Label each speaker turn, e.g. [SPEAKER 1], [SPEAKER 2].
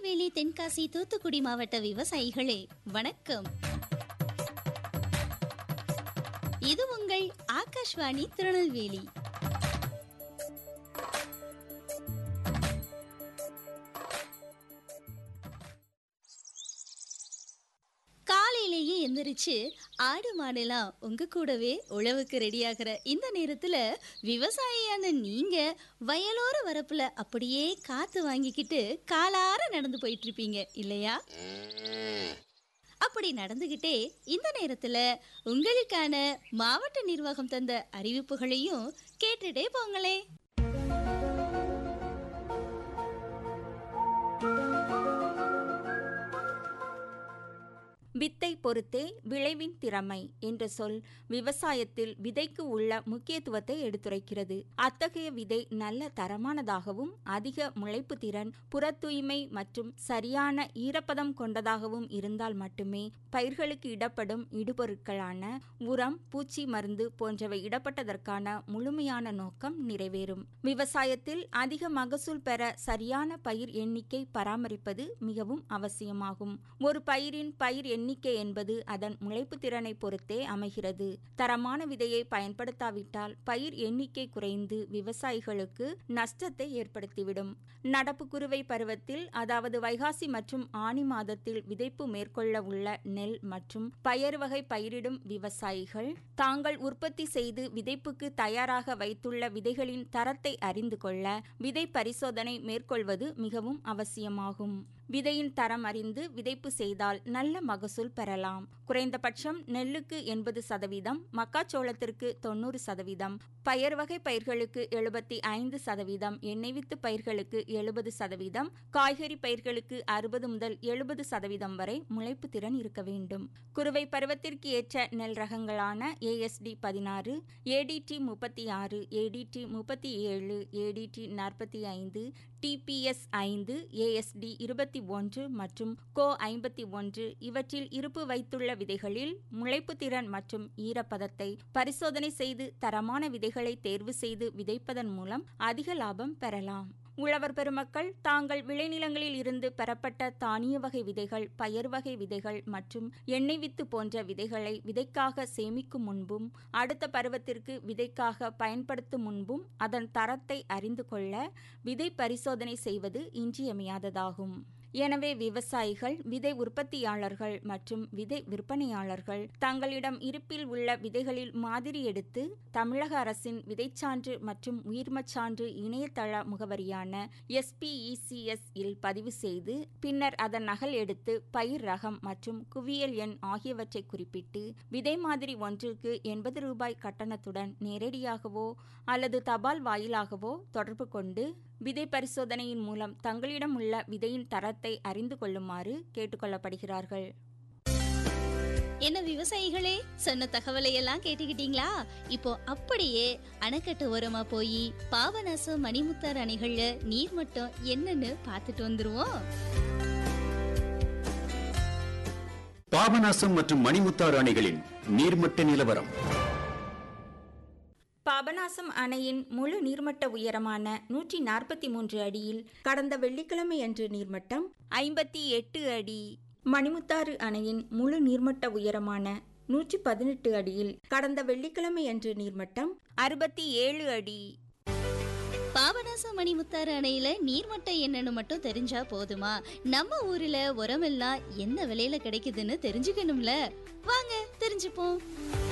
[SPEAKER 1] திருநெல்வேலி தென்காசி தூத்துக்குடி மாவட்ட விவசாயிகளே வணக்கம் இது உங்கள் ஆகாஷ்வாணி திருநெல்வேலி காலையிலேயே எந்திரிச்சு ஆடு மாடெல்லாம் உங்க கூடவே உழவுக்கு ரெடியாகிற இந்த நேரத்துல விவசாயியான நீங்க வயலோர வரப்புல அப்படியே காத்து வாங்கிக்கிட்டு காலார நடந்து போயிட்டு இருப்பீங்க இல்லையா அப்படி நடந்துகிட்டே இந்த நேரத்துல உங்களுக்கான மாவட்ட நிர்வாகம் தந்த அறிவிப்புகளையும் கேட்டுட்டே போங்களே
[SPEAKER 2] வித்தை பொறுத்தே விளைவின் திறமை என்ற சொல் விவசாயத்தில் விதைக்கு உள்ள முக்கியத்துவத்தை எடுத்துரைக்கிறது அத்தகைய விதை நல்ல தரமானதாகவும் அதிக முளைப்பு திறன் புற தூய்மை மற்றும் சரியான ஈரப்பதம் கொண்டதாகவும் இருந்தால் மட்டுமே பயிர்களுக்கு இடப்படும் இடுபொருட்களான உரம் பூச்சி மருந்து போன்றவை இடப்பட்டதற்கான முழுமையான நோக்கம் நிறைவேறும் விவசாயத்தில் அதிக மகசூல் பெற சரியான பயிர் எண்ணிக்கை பராமரிப்பது மிகவும் அவசியமாகும் ஒரு பயிரின் பயிர் எண்ணிக்கை என்பது அதன் முளைப்பு திறனை பொறுத்தே அமைகிறது தரமான விதையை பயன்படுத்தாவிட்டால் பயிர் எண்ணிக்கை குறைந்து விவசாயிகளுக்கு நஷ்டத்தை ஏற்படுத்திவிடும் நடப்பு குறுவை பருவத்தில் அதாவது வைகாசி மற்றும் ஆனி மாதத்தில் விதைப்பு மேற்கொள்ள உள்ள நெல் மற்றும் பயறு வகை பயிரிடும் விவசாயிகள் தாங்கள் உற்பத்தி செய்து விதைப்புக்கு தயாராக வைத்துள்ள விதைகளின் தரத்தை அறிந்து கொள்ள விதை பரிசோதனை மேற்கொள்வது மிகவும் அவசியமாகும் விதையின் தரம் அறிந்து விதைப்பு செய்தால் நல்ல மகசூல் பெறலாம் குறைந்தபட்சம் நெல்லுக்கு எண்பது சதவீதம் மக்காச்சோளத்திற்கு தொண்ணூறு சதவீதம் பயர் வகை பயிர்களுக்கு எழுபத்தி ஐந்து சதவீதம் எண்ணெய் வித்து பயிர்களுக்கு எழுபது சதவீதம் காய்கறி பயிர்களுக்கு அறுபது முதல் எழுபது சதவீதம் வரை முளைப்பு திறன் இருக்க வேண்டும் குறுவை பருவத்திற்கு ஏற்ற நெல் ரகங்களான ஏஎஸ்டி பதினாறு ஏடிடி முப்பத்தி ஆறு ஏடிடி முப்பத்தி ஏழு ஏடிடி நாற்பத்தி ஐந்து டிபிஎஸ் ஐந்து ஏஎஸ்டி இருபத்தி ஒன்று மற்றும் கோ ஐம்பத்தி ஒன்று இவற்றில் இருப்பு வைத்துள்ள விதைகளில் முளைப்பு திறன் மற்றும் ஈரப்பதத்தை பரிசோதனை செய்து தரமான விதைகளை தேர்வு செய்து விதைப்பதன் மூலம் அதிக லாபம் பெறலாம் உழவர் பெருமக்கள் தாங்கள் விளைநிலங்களில் இருந்து பெறப்பட்ட தானிய வகை விதைகள் பயர் வகை விதைகள் மற்றும் எண்ணெய் வித்து போன்ற விதைகளை விதைக்காக சேமிக்கும் முன்பும் அடுத்த பருவத்திற்கு விதைக்காக பயன்படுத்தும் முன்பும் அதன் தரத்தை அறிந்து கொள்ள விதை பரிசோதனை செய்வது இன்றியமையாததாகும் எனவே விவசாயிகள் விதை உற்பத்தியாளர்கள் மற்றும் விதை விற்பனையாளர்கள் தங்களிடம் இருப்பில் உள்ள விதைகளில் மாதிரி எடுத்து தமிழக அரசின் விதைச்சான்று மற்றும் உயிர்மச்சான்று இணையதள முகவரியான எஸ்பிஇசிஎஸ் இல் பதிவு செய்து பின்னர் அதன் நகல் எடுத்து பயிர் ரகம் மற்றும் குவியல் எண் ஆகியவற்றை குறிப்பிட்டு விதை மாதிரி ஒன்றுக்கு எண்பது ரூபாய் கட்டணத்துடன் நேரடியாகவோ அல்லது தபால் வாயிலாகவோ தொடர்பு கொண்டு விதை பரிசோதனையின் மூலம் தங்களிடம் உள்ள விதையின் தரத்தை அறிந்து கொள்ளுமாறு கேட்டுக்கொள்ளப்படுகிறார்கள்
[SPEAKER 1] என்ன விவசாயிகளே சொன்ன தகவலை எல்லாம் கேட்டுக்கிட்டீங்களா இப்போ அப்படியே அணைக்கட்டு ஓரமா போய் பாபநாசம் மணிமுத்தார் அணைகள்ல நீர் மட்டம் என்னன்னு பார்த்துட்டு வந்துருவோம்
[SPEAKER 3] பாபநாசம் மற்றும் மணிமுத்தாறு அணைகளின் நீர்மட்ட நிலவரம்
[SPEAKER 2] பாபநாசம் அணையின் முழு நீர்மட்ட உயரமான நூற்றி நாற்பத்தி மூன்று அடியில் கடந்த வெள்ளிக்கிழமை அன்று நீர்மட்டம் ஐம்பத்தி எட்டு அடி மணிமுத்தாறு அணையின் முழு நீர்மட்ட உயரமான நூற்றி பதினெட்டு அடியில் கடந்த வெள்ளிக்கிழமை அன்று நீர்மட்டம் அறுபத்தி ஏழு அடி
[SPEAKER 1] பாபநாசம் மணிமுத்தாறு அணையில நீர்மட்டம் என்னன்னு மட்டும் தெரிஞ்சா போதுமா நம்ம ஊர்ல உரமெல்லாம் என்ன விலையில கிடைக்குதுன்னு தெரிஞ்சுக்கணும்ல வாங்க தெரிஞ்சுப்போம்